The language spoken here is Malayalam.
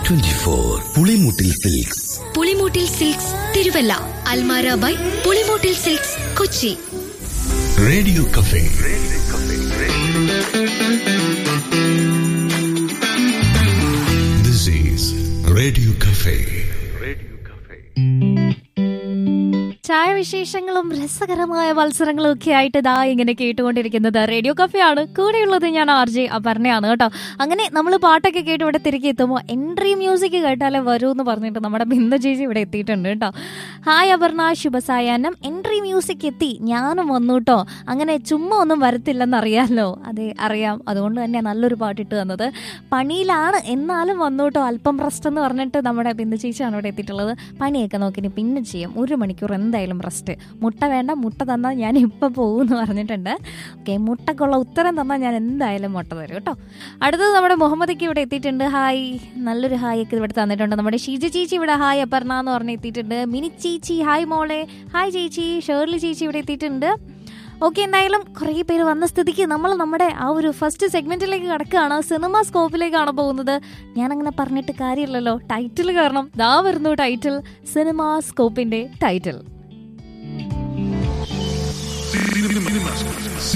twenty four Pulimoottil silks Pulimoottil silks Thiruvalla Almara by Pulimoottil silks Kochi radio cafe this is radio cafe ചായ വിശേഷങ്ങളും രസകരമായ മത്സരങ്ങളും ഒക്കെ ആയിട്ട് ഇതാ ഇങ്ങനെ കേട്ടുകൊണ്ടിരിക്കുന്നത് റേഡിയോ കഫയാണ് കൂടെയുള്ളത് ഞാൻ ആർ ജെ അപർണയാണ് കേട്ടോ അങ്ങനെ നമ്മൾ പാട്ടൊക്കെ കേട്ട് ഇവിടെ തിരികെ എത്തുമ്പോൾ എൻട്രി മ്യൂസിക് കേട്ടാലേ വരൂ എന്ന് പറഞ്ഞിട്ട് നമ്മുടെ ബിന്ദു ചേച്ചി ഇവിടെ എത്തിയിട്ടുണ്ട് കേട്ടോ ഹായ് അപർണ ശുഭസായാനം എൻട്രി മ്യൂസിക് എത്തി ഞാനും വന്നു കേട്ടോ അങ്ങനെ ചുമ്മാ ഒന്നും വരത്തില്ലെന്ന് അറിയാമല്ലോ അതെ അറിയാം അതുകൊണ്ട് തന്നെ നല്ലൊരു പാട്ടിട്ട് തന്നത് പണിയിലാണ് എന്നാലും വന്നു കേട്ടോ അല്പം റെസ്റ്റ് എന്ന് പറഞ്ഞിട്ട് നമ്മുടെ ബിന്ദു ചേച്ചിയാണ് ഇവിടെ എത്തിയിട്ടുള്ളത് പണിയൊക്കെ നോക്കി ഇനി പിന്നെ ചെയ്യാം ഒരു മണിക്കൂർ എന്തായാലും റെസ്റ്റ് മുട്ട വേണ്ട മുട്ട തന്നാൽ ഞാൻ ഇപ്പം പോകും എന്ന് പറഞ്ഞിട്ടുണ്ട് ഓക്കെ മുട്ടക്കുള്ള ഉത്തരം തന്നാൽ ഞാൻ എന്തായാലും മുട്ട തരും കേട്ടോ അടുത്തത് നമ്മുടെ മുഹമ്മദിക്ക് ഇവിടെ എത്തിയിട്ടുണ്ട് ഹായ് നല്ലൊരു ഹായ് ഒക്കെ ഇവിടെ തന്നിട്ടുണ്ട് നമ്മുടെ ഷീജ ചേച്ചി ഇവിടെ ഹായ് അപർണ എന്ന് പറഞ്ഞ് എത്തിയിട്ടുണ്ട് മിനി ചേച്ചി ഹായ് മോളെ ഹായ് ചേച്ചി ഷേർലി ചേച്ചി ഇവിടെ എത്തിയിട്ടുണ്ട് ഓക്കെ എന്തായാലും കുറേ പേര് വന്ന സ്ഥിതിക്ക് നമ്മൾ നമ്മുടെ ആ ഒരു ഫസ്റ്റ് സെഗ്മെന്റിലേക്ക് കിടക്കുകയാണ് സിനിമ സ്കോപ്പിലേക്കാണ് പോകുന്നത് ഞാൻ പറഞ്ഞിട്ട് കാര്യമില്ലല്ലോ ടൈറ്റിൽ കാരണം ദാ വരുന്നു ടൈറ്റിൽ സിനിമ സ്കോപ്പിന്റെ ടൈറ്റിൽ